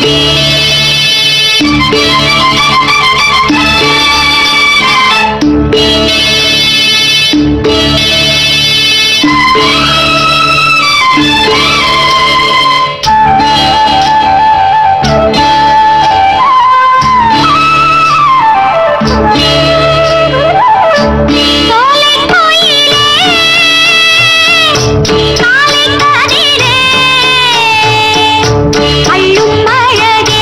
அள்ளும் அழகே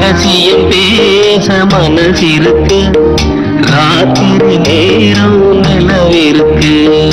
ரகசியம் பேச மனசிருக்கு ராத்திரி நேரம் நிலவிருக்கு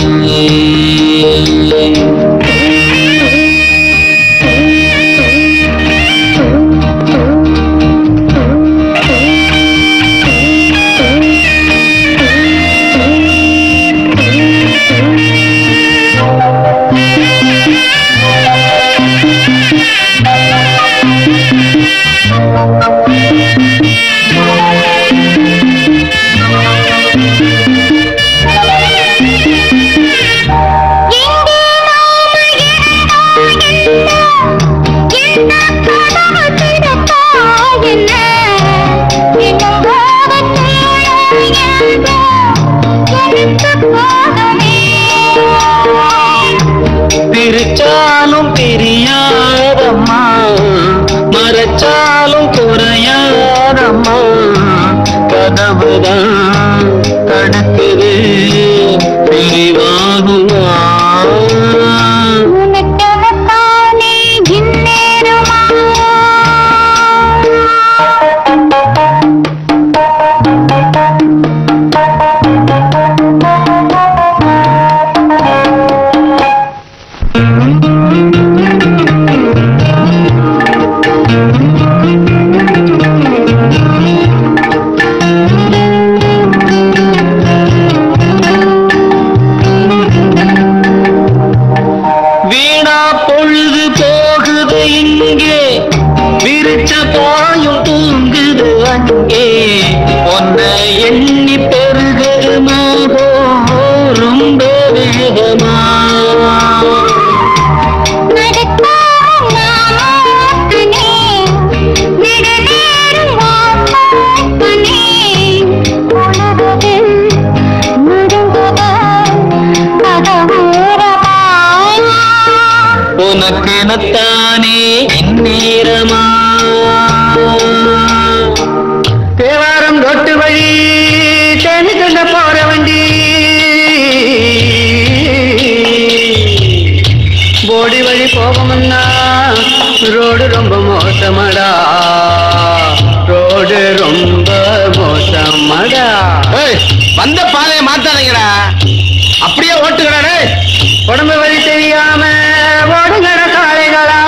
எங்கே நாம இருந்தோம் என்ன? என்ன கதவு திறப்பா என்ன? இன்னும் காவல் தேட எனக்கு போதுமே. பிரிச்சாலும் பிரியாதம்மா மறைச்சாலும் குறையாதம்மா கதவுதான் தடுக்குது பிரிவாகுமா உனக்கெனத்தானே இந்நேரமா? வீணா பொழுது போகுது இங்கே விரிச்ச பாயும் தூங்குது அங்கே ஒன்ன எண்ணி பெருகுது மோகம் ரொம்ப வேகமா நடக்காம நானே, நெடுநேரம் வாசப்பனே, உலகது நடுங்குது கதவோரமா. உனக்கெனத்தானே இந்நேரமா தேவாரம் தொட்டு வழி தேனி கண்ட போற வண்டி போடி வழி போகமுன்னா ரோடு ரொம்ப மோசமடா ரோடு ரொம்ப மோசமடா வந்த பாதையை மாத்தாதீங்கடா அப்படியே ஓட்டுக்கடா டேய். உடம்பு வழி தெரியாம ஓடுங்கட காளைகளா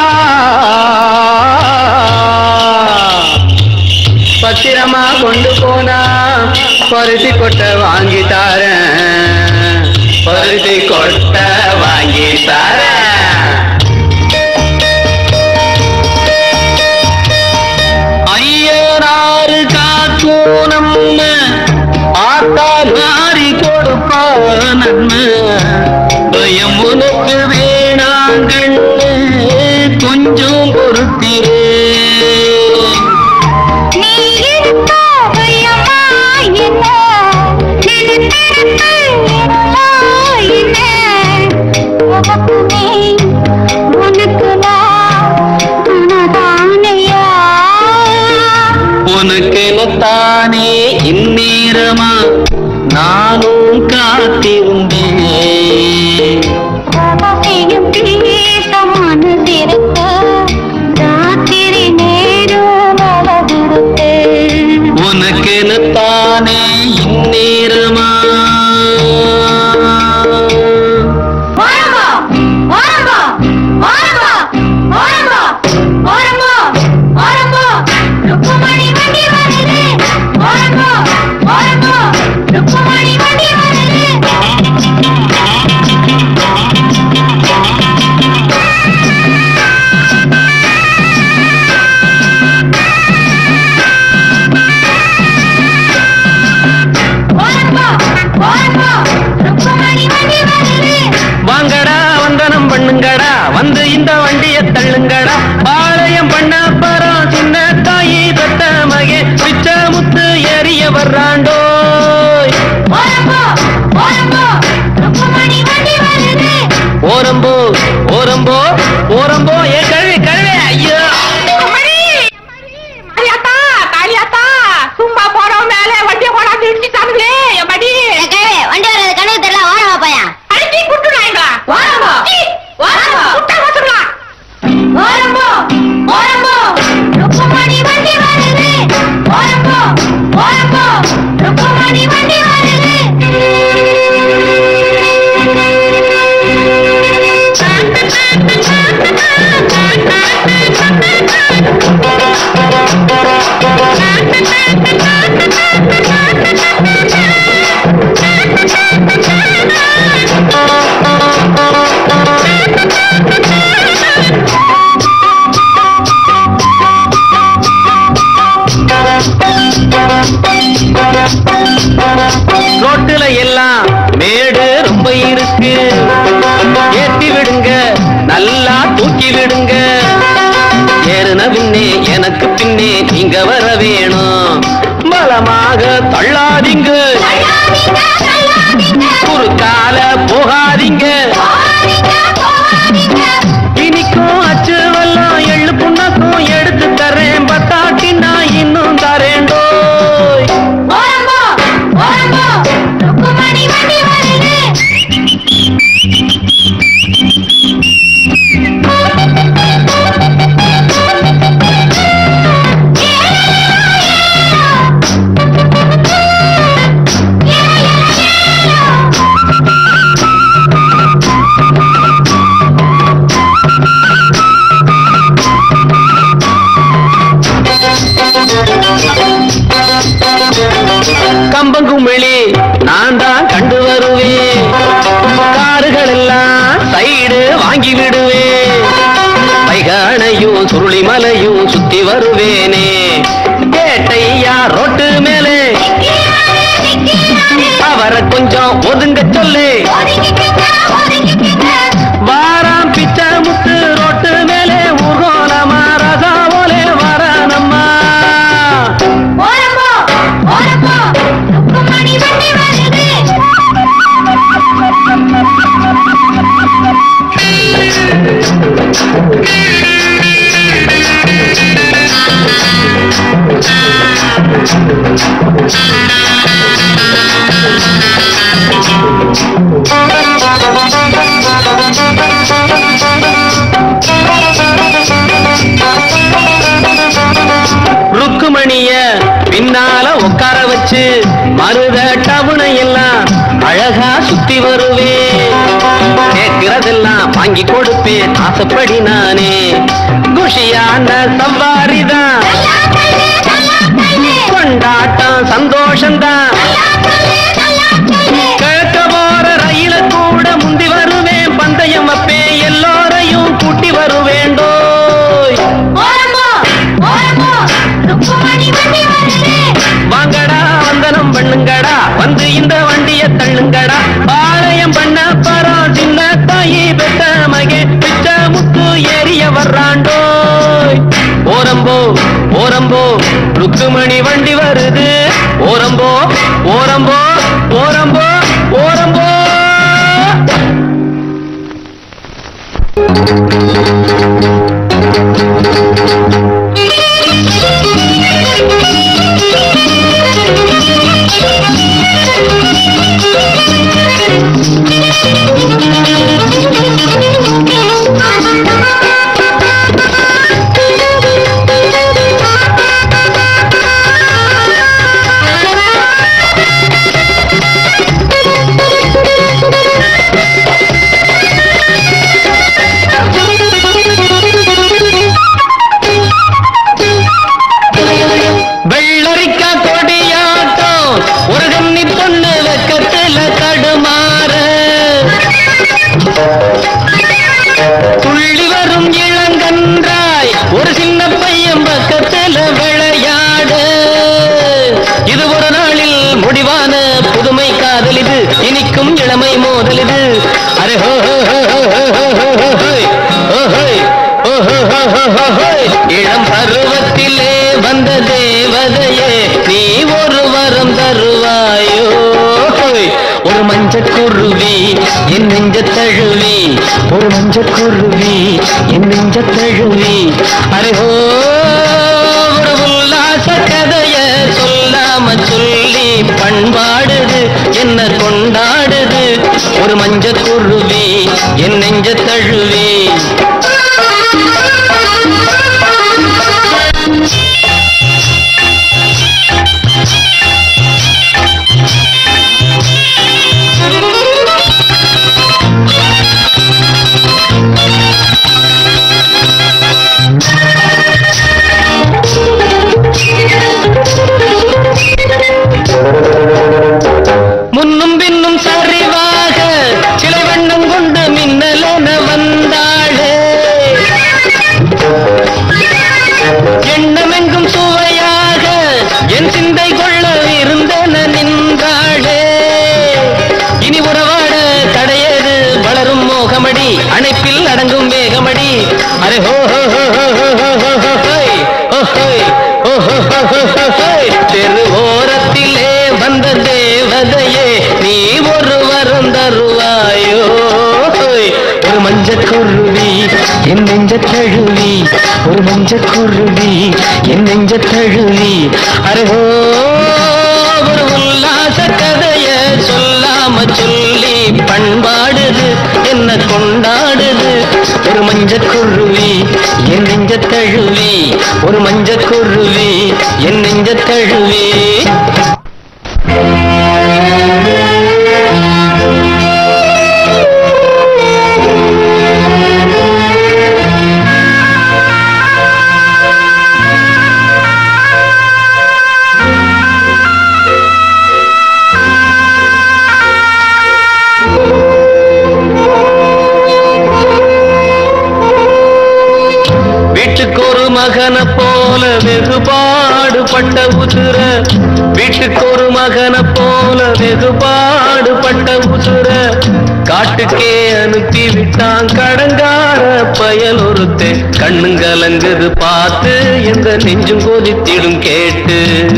பத்திரமா கொண்டு போனா பருத்தி கொட்டை வாங்கி தாரேன் பருத்தி கொட்டை வாங்கி தாரேன் ஐயனாறு காக்கும் நம்ம ஆத்தா மாறி கொடுப்பா நன்மை பயம் உனக்கு வேணாங்கண்ணு கொஞ்சம் பொறுத்திரே நீ இருக்கா பயமா என்ன? நினைத்திருக்க இருளா என்ன? உனக்கு நீ, உனக்கு நான், உனதானையா? உனக்கெனத்தானே இந்நேரமா நானும் காத்திருந்தேன் ரகசியம் பேச மனதிருக்க, ராத்திரி நேரம் அழகிருக்கு. உனக்கெனத்தானே இந்நேரமா ஓரமா, ஓரமா, ஓரமா, ஓரமா, ஓரமா, ஓரமா, ருக்குமணி வண்டி வருது. ஓரமா, ஓரமா, ருக்குமணி வண்டி வருது. ஓரமா, ஓரமா, ருக்குமணி வண்டி வருது. வாங்கடா வந்தனம் பண்ணுங்கடா வந்து இந்த வண்டிய தள்ளுங்கடா பாளையம் பண்ண பரம் சின்ன தாயி தொட்ட மகே பிச்ச முத்து எரிய வர்றாண்டோய் ஓரமா, ஓரமா, ருக்குமணி வண்டி வருது. ஓரம்போ ஓரம்போ ஓரம்போ ஏ கழுவி கழுவி ஐயோ காளியாத்தா காளியாத்தா சும்மா போறோம் மேல வண்டிய போடாது இடிச்சுட்டானுங்களே எம்மாடி வண்டி வர்றது கணக்கு தெரியல ஓரமா பையன் அடிச்சு குட்டுறாங்களா வாரம்போ வாரம்போ குட்ட வச்சுடலாம் ஓரம்போ ஓரம்போ ருக்குமணி வண்டி வருது ருக்குமணி வண்டி வருது ரோட்டுல எல்லாம் மேடு ரொம்ப இருக்கு ஏத்தி விடுங்க நல்லா தூக்கி விடுங்க ஏறுன பின்னே எனக்கு பின்னே நீங்க வர வேணும் பலமாக தள்ளாதீங்க தள்ளாதீங்க, தள்ளாதீங்க, குறுக்கால போகாதீங்க போகாதீங்க, போகாதீங்க. இனிக்கும் அச்சு வெல்லம் எள்ளு புண்ணாக்கும் எடுத்து தரேன் பத்தாட்டி நான் இன்னும் தரேண்டோய் ஓரம்போ, ஓரம்போ, ருக்குமணி வண்டி வருது கம்பங்குமிழி நான் தான் கண்டு வருவேன் காருகள் எல்லாம் சைடு வாங்கி விடுவேன் வைகானையும் சுருளி மலையும் சுத்தி வருவேனே கேட்டையா ரோட்டு மேலே நிக்கிறாரு, நிக்கிறாரு. அவரை கொஞ்சம் ஒதுங்க சொல்லு ஒதுங்கிக்கங்க, ஒதுங்கிக்கங்க. வாராம் பிச்சை முத்து ரோட்டு மேலே ஊர்கோலமா ரசாவோலே வரானம்மா ஓரம்போ, ஓரம்போ, ருக்குமணி வண்டி வருது ருக்குமணிய பின்னால உட்கார வச்சு மருத டவுனை எல்லாம் அழகா சுத்தி வருவேன் கேட்கிறதெல்லாம் வாங்கி கொடுப்பேன் ஆசைப்படி நானே குஷியான சவாரிதான் நல்லா தள்ளு, நல்லா தள்ளு. கொண்டாட்டம் சந்தோஷம்தான் நல்லா தள்ளு, நல்லா தள்ளு. கேட்க போற ரயில கூட முந்தி வருவேன் பந்தயம் வைப்பேன் எல்லோரையும் கூட்டி வருவேண்டோய் ஓரம்போ, ஓரம்போ, ருக்குமணி வண்டி வருது வாங்கடா வந்தனம் பண்ணுங்கடா வந்து இந்த வண்டிய தள்ளுங்கடா பாளையம் பண்ண பரம் சின்ன தாயி பெத்த மகே பிச்ச முத்து ஏறிய வர்றாண்டோய் ஓரம்போ ஓரம்போ ருக்குமணி வண்டி வருது ஓரம்போ ஓரம்போ ஓரம்போ ஓரம்போ வெள்ளரிக்கா கொடியாட்டம் ஒரு கன்னி பொண்ணு வெக்கத்துல தடுமாற துள்ளி வரும் இளங்கன்றாய் ஒரு சின்ன பையன் பக்கத்துல விளையாடு இது ஒரு நாளில் முடிவான புதுமை காதல் இது இனிக்கும் இளமை மோதல் இது அரே ஹோ ஹோ ஹோ ஹோ ஹோ ஹோ ஹோ ஹோய். ஓஹோய். ஓஹோ ஹோ ஹோ ஹோ ஹோய். இளம் பருவத்திலே வந்த தேவதையே நீ ஒரு வரம் தருவாயோ ஹோய். ஒரு மஞ்சள் குருவி என் நெஞ்ச தழுவி ஒரு மஞ்சள் குருவி என் நெஞ்ச தழுவி அரே ஹோ ஒரு உல்லாச கதைய சொல்லாம சொல்லி பண்பாடுது என்ன கொண்டாடுது ஒரு மஞ்சள் குருவி என் நெஞ்ச தழுவி மஞ்ச குருவி என் நெஞ்ச தழுவி அரோ ஒரு உல்லாச கதைய சொல்லாம சொல்லி பண்பாடுது என்ன கொண்டாடுது ஒரு மஞ்ச குருவி என் நெஞ்ச தழுவி ஒரு மஞ்ச குருவி என் நெஞ்ச தழுவி வீட்டுக்கு ஒரு மகனை போல வெகுபாடுபட்ட உசுர வீட்டுக்கு ஒரு மகனை போல வெகுபாடுபட்ட உசுர காட்டுக்கே அனுப்பி விட்டான் கடங்கார பயல் ஒருத்து கண்ணுங்கலங்குது பார்த்து எந்த நெஞ்சும் கொதித்திடும் கேட்டு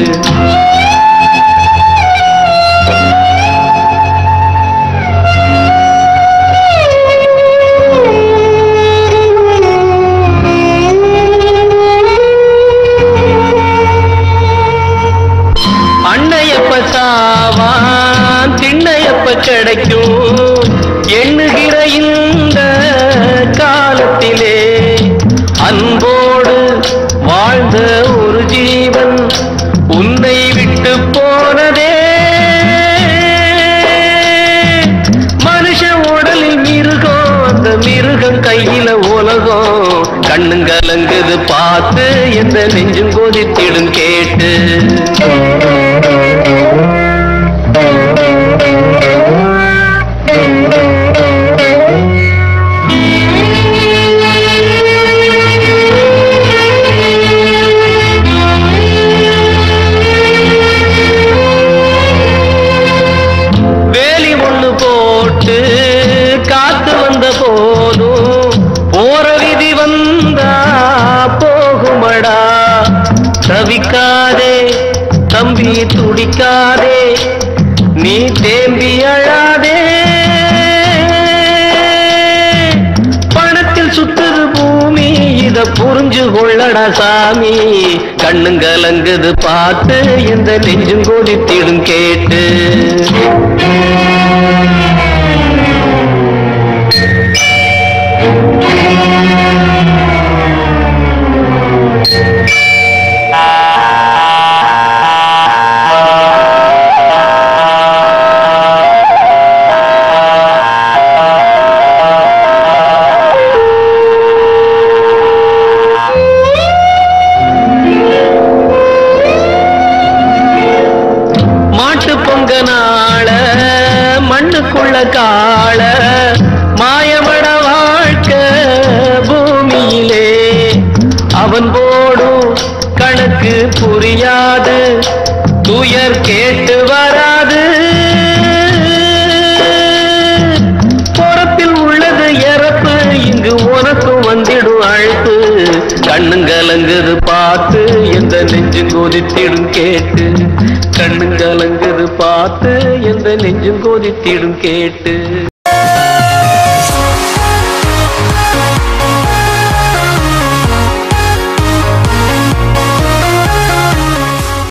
அண்ணையப்ப சாவான் திண்ணையப்ப கிடைக்கும் எண்ணுகிற இந்த காலத்திலே அன்போடு வாழ்ந்த ஒரு ஜீவன் உன்னை விட்டு போனதே மனுஷ உடலில் மிருகம் அந்த மிருகம் கையில உலகம் கண்ணுங்கலங்குது பார்த்து எந்த நெஞ்சும் கொதித்திடும் கேட்டு வேலி ஒண்ணு போட்டு காத்து வந்த போதும் போற விதி வந்தா போகுமடா தவிக்காதே தம்பி துடிக்காதே நீ தேம்பி அழாதே பணத்தில் சுத்துது பூமி இத புரிஞ்சு கொள்ளடா சாமி கண்ணுங்கலங்குது பார்த்து எந்த நெஞ்சும் கொதித்திடும் கேட்டு மாட்டு பொங்க நாள மண்ணுக்குள்ள காள மாயமட வாழ்க்கை பூமியிலே அவன் போடும் கணக்கு புரியாது துயர் கேட்டு வராது பொறப்பில் உள்ளது இறப்பு இங்கு உனக்கும் வந்திடும் அழைப்பு கண்ணுங்கலங்குது பார்த்து எந்த நெஞ்சு கொதித்திடும் கேட்டு கண்ணுங்கலங்குது பார்த்து எந்த நெஞ்சும் கொதித்திடும் கேட்டு